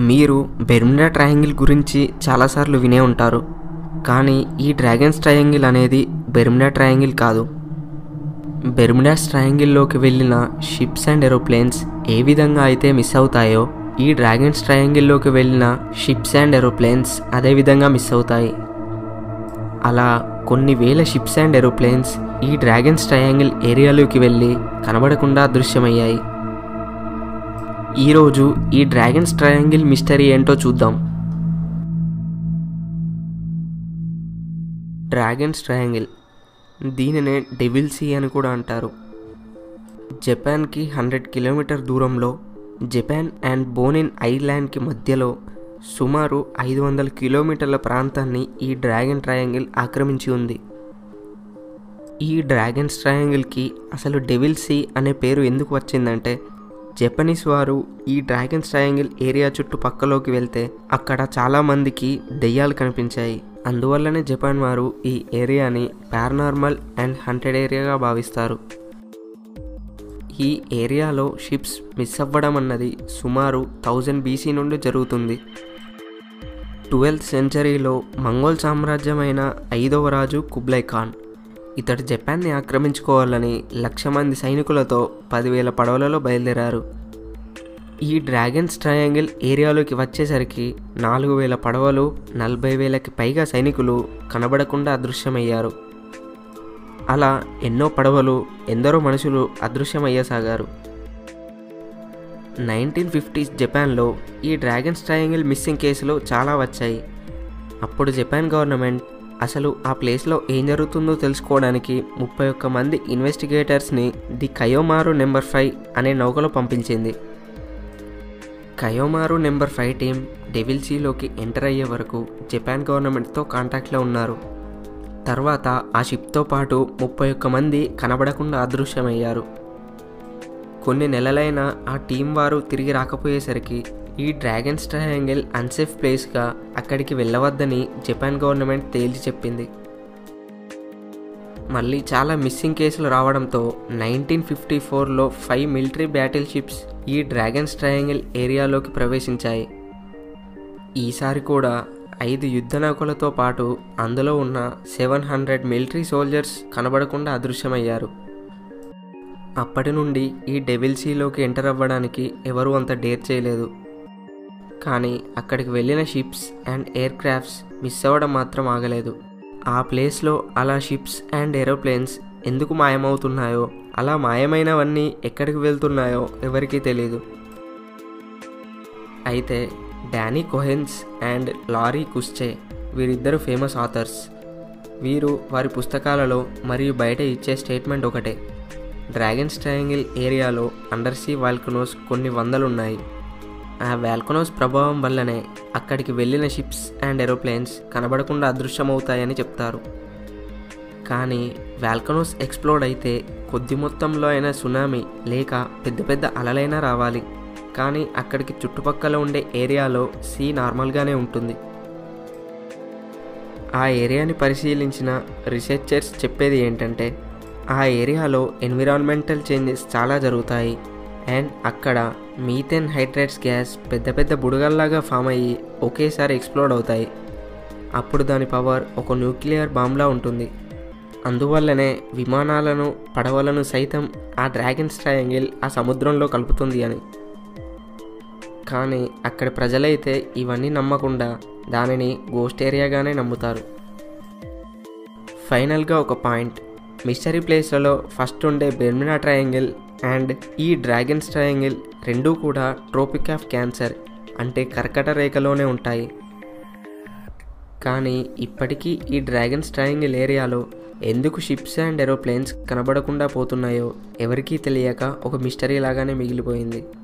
మీరు Bermuda triangle గురించి చాలాసార్లు వినే ఉంటారు కానీ ఈ డ్రాగన్స్ ట్రయాంగిల్ అనేది బెర్ముడా ట్రయాంగిల్ కాదు బెర్ముడాస్ ట్రయాంగిల్లోకి వెళ్ళిన షిప్స్ అండ్ ఏరోప్లేన్స్ ఏ విధంగా అయితే మిస్ అవుతాయో ఈ డ్రాగన్స్ ట్రయాంగిల్లోకి వెళ్ళిన షిప్స్ అండ్ ఏరోప్లేన్స్ అదే విధంగా మిస్ అవుతాయి అలా కొన్ని వేల షిప్స్ అండ్ ఏరోప్లేన్స్ ఈ డ్రాగన్స్ ట్రయాంగిల్ ఏరియాలోకి వెళ్ళి కనబడకుండా అదృశ్యమయ్యాయి ఈరోజు ఈ డ్రాగన్స్ ట్రయాంగిల్ మిస్టరీ ఏంటో చూద్దాం డ్రాగన్స్ ట్రయాంగిల్ దీనినే డెవిల్ సీ అని కూడా అంటారు జపాన్కి హండ్రెడ్ కిలోమీటర్ దూరంలో జపాన్ అండ్ బోనిన్ ఐలాండ్కి మధ్యలో సుమారు ఐదు వందల కిలోమీటర్ల ప్రాంతాన్ని ఈ డ్రాగన్ ట్రయాంగిల్ ఆక్రమించి ఉంది ఈ డ్రాగన్స్ ట్రయాంగిల్కి అసలు డెవిల్ సీ అనే పేరు ఎందుకు వచ్చిందంటే జపనీస్ వారు ఈ డ్రాగన్స్ ట్రయాంగిల్ ఏరియా చుట్టుపక్కలోకి వెళ్తే అక్కడ చాలామందికి దెయ్యాలు కనిపించాయి అందువల్లనే జపాన్ వారు ఈ ఏరియాని పారానార్మల్ అండ్ హంటెడ్ ఏరియాగా భావిస్తారు ఈ ఏరియాలో షిప్స్ మిస్ అవ్వడం అన్నది సుమారు థౌజండ్ బీసీ నుండి జరుగుతుంది ట్వెల్త్ సెంచరీలో మంగోల్ సామ్రాజ్యమైన ఐదవ రాజు కుబ్లై ఖాన్ ఇతడు జపాన్ని ఆక్రమించుకోవాలని లక్ష మంది సైనికులతో పదివేల పడవలలో బయలుదేరారు ఈ డ్రాగన్స్ ట్రయాంగిల్ ఏరియాలోకి వచ్చేసరికి నాలుగు వేల పడవలు నలభై వేలకి పైగా సైనికులు కనబడకుండా అదృశ్యమయ్యారు అలా ఎన్నో పడవలు ఎందరో మనుషులు అదృశ్యమయ్యసాగారు నైన్టీన్ ఫిఫ్టీస్ జపాన్లో ఈ డ్రాగన్స్ ట్రయాంగిల్ మిస్సింగ్ కేసులు చాలా వచ్చాయి అప్పుడు జపాన్ గవర్నమెంట్ అసలు ఆ ప్లేస్లో ఏం జరుగుతుందో తెలుసుకోవడానికి ముప్పై ఒక్క మంది ఇన్వెస్టిగేటర్స్ని ది కయోమారు నెంబర్ ఫైవ్ అనే నౌకలో పంపించింది Kaiyo Maru number five team devil సీలోకి ఎంటర్ అయ్యే వరకు జపాన్ గవర్నమెంట్తో కాంటాక్ట్లో ఉన్నారు తర్వాత ఆ షిప్తో పాటు ముప్పై ఒక్క మంది కనబడకుండా అదృశ్యమయ్యారు కొన్ని నెలలైన ఆ టీం వారు తిరిగి రాకపోయేసరికి ఈ డ్రాగన్స్ ట్రయాంగిల్ అన్సేఫ్ ప్లేస్గా అక్కడికి వెళ్ళవద్దని జపాన్ గవర్నమెంట్ తేల్చి చెప్పింది మళ్ళీ చాలా మిస్సింగ్ కేసులు రావడంతో నైన్టీన్ ఫిఫ్టీ ఫోర్లో ఫైవ్ మిలిటరీ బ్యాటిల్ షిప్స్ ఈ డ్రాగన్స్ ట్రయాంగిల్ ఏరియాలోకి ప్రవేశించాయి ఈసారి కూడా ఐదు యుద్ధ నౌకలతో పాటు అందులో ఉన్న సెవెన్ హండ్రెడ్ మిలిటరీ సోల్జర్స్ కనబడకుండా అదృశ్యమయ్యారు అప్పటి నుండి ఈ డెవిల్ సీలోకి ఎంటర్ అవ్వడానికి ఎవరూ అంత డేర్ చేయలేదు కానీ అక్కడికి వెళ్ళిన ships and aircrafts miss అవ్వడం మాత్రం ఆగలేదు ఆ ప్లేస్లో అలా షిప్స్ అండ్ ఏరోప్లేన్స్ ఎందుకు మాయమవుతున్నాయో అలా మాయమైనవన్నీ ఎక్కడికి వెళ్తున్నాయో ఎవరికీ తెలియదు అయితే Danny Cohens and Larry Kusche వీరిద్దరు ఫేమస్ ఆథర్స్ వీరు వారి పుస్తకాలలో మరియు బయట ఇచ్చే స్టేట్మెంట్ ఒకటే డ్రాగన్స్ ట్రయాంగిల్ ఏరియాలో అండర్ సీ వాల్కనోస్ కొన్ని వందలున్నాయి ఆ వాల్కనోస్ ప్రభావం వల్లనే అక్కడికి వెళ్ళిన షిప్స్ అండ్ ఏరోప్లేన్స్ కనబడకుండా అదృశ్యమవుతాయని చెప్తారు కానీ వాల్కనోస్ ఎక్స్ప్లోడ్ అయితే కొద్ది మొత్తంలో అయిన సునామీ లేక పెద్ద పెద్ద అలలైనా రావాలి కానీ అక్కడికి చుట్టుపక్కల ఉండే ఏరియాలో సీ నార్మల్గానే ఉంటుంది ఆ ఏరియాని పరిశీలించిన రీసెర్చర్స్ చెప్పేది ఏంటంటే ఆ ఏరియాలో ఎన్విరాన్మెంటల్ చేంజెస్ చాలా జరుగుతాయి అండ్ అక్కడ మీథేన్ హైడ్రేట్స్ గ్యాస్ పెద్ద పెద్ద బుడగల్లాగా ఫామ్ అయ్యి ఒకేసారి ఎక్స్ప్లోడ్ అవుతాయి అప్పుడు దాని పవర్ ఒక న్యూక్లియర్ బాంబ్లా ఉంటుంది అందువల్లనే విమానాలను పడవలను సైతం ఆ డ్రాగన్స్ ట్రయాంగిల్ ఆ సముద్రంలో కలుపుతుంది అని కానీ అక్కడి ప్రజలైతే ఇవన్నీ నమ్మకుండా దానిని గోస్ట్ ఏరియాగానే నమ్ముతారు ఫైనల్గా ఒక పాయింట్ మిస్టరీ ప్లేస్లలో ఫస్ట్ ఉండే బెర్మినా ట్రయాంగిల్ అండ్ ఈ డ్రాగన్స్ ట్రయాంగిల్ రెండూ కూడా ట్రోపిక్ ఆఫ్ క్యాన్సర్ అంటే కర్కట రేఖలోనే ఉంటాయి కానీ ఇప్పటికీ ఈ డ్రాగన్స్ ట్రయాంగిల్ ఏరియాలో ఎందుకు షిప్స్ అండ్ ఏరోప్లేన్స్ కనబడకుండా పోతున్నాయో ఎవరికీ తెలియక ఒక మిస్టరీ లాగానే మిగిలిపోయింది